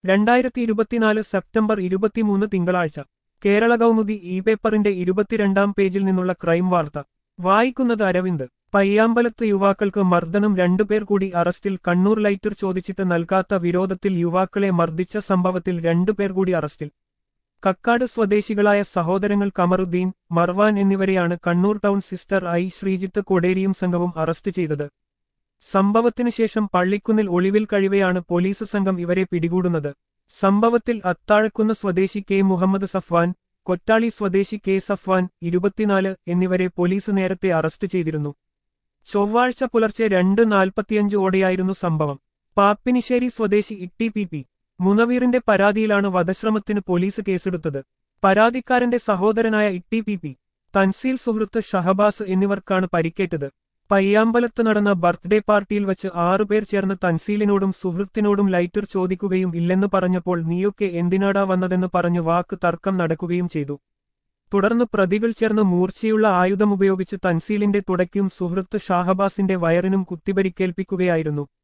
രണ്ടായിരത്തി ഇരുപത്തിനാല് സെപ്റ്റംബർ ഇരുപത്തിമൂന്ന് തിങ്കളാഴ്ച കേരള കൗമുദി ഇ പേപ്പറിന്റെ ഇരുപത്തിരണ്ടാം പേജിൽ നിന്നുള്ള ക്രൈം വാർത്ത വായിക്കുന്നത് അരവിന്ദ് പയ്യാമ്പലത്ത് യുവാക്കൾക്ക് മർദ്ദനം രണ്ടുപേർ കൂടി അറസ്റ്റിൽ കണ്ണൂർ ലൈറ്റർ ചോദിച്ചിട്ട് നൽകാത്ത വിരോധത്തിൽ യുവാക്കളെ മർദ്ദിച്ച സംഭവത്തിൽ രണ്ടുപേർ കൂടി അറസ്റ്റിൽ കക്കാട് സ്വദേശികളായ സഹോദരങ്ങൾ കമറുദ്ദീൻ മർവാൻ എന്നിവരെയാണ് Kannur town sister I Sreejith കൊടേരിയും സംഘവും അറസ്റ്റ് ചെയ്തത് സംഭവത്തിനു ശേഷം പള്ളിക്കുന്നിൽ ഒളിവിൽ കഴിവെയാണ് പോലീസ് സംഘം ഇവരെ പിടികൂടുന്നത് സംഭവത്തിൽ അത്താഴക്കുന്ന് സ്വദേശി കെ മുഹമ്മദ് സഫ്വാൻ കൊറ്റാളി സ്വദേശി കെ സഫ്വാൻ ഇരുപത്തിനാല് എന്നിവരെ പോലീസ് നേരത്തെ അറസ്റ്റ് ചെയ്തിരുന്നു ചൊവ്വാഴ്ച പുലർച്ചെ രണ്ട് നാൽപ്പത്തിയഞ്ച് ഓടെയായിരുന്നു സംഭവം പാപ്പിനിശ്ശേരി സ്വദേശി ഇട്ടി പി പി മുനവീറിന്റെ പരാതിയിലാണ് വധശ്രമത്തിന് പോലീസ് കേസെടുത്തത് പരാതിക്കാരന്റെ സഹോദരനായ ഇട്ടി പി പി തൻസീൽ സുഹൃത്ത് ഷഹബാസ് എന്നിവർക്കാണ് പരിക്കേറ്റത് പയ്യാമ്പലത്ത് നടന്ന ബർത്ത്ഡേ പാർട്ടിയിൽ വച്ച് ആറുപേർ ചേർന്ന് തൻസീലിനോടും സുഹൃത്തിനോടും ലൈറ്റർ ചോദിക്കുകയും ഇല്ലെന്ന് പറഞ്ഞപ്പോൾ നീയൊക്കെ എന്തിനാടാ വന്നതെന്ന് പറഞ്ഞു വാക്ക് തർക്കം നടക്കുകയും ചെയ്തു തുടർന്ന് പ്രതികൾ ചേർന്ന് മൂർച്ചയുള്ള ആയുധമുപയോഗിച്ച് തൻസീലിന്റെ തുടയ്ക്കും സുഹൃത്ത് ഷാഹബാസിന്റെ വയറിനും കുത്തിപരിക്കേൽപ്പിക്കുകയായിരുന്നു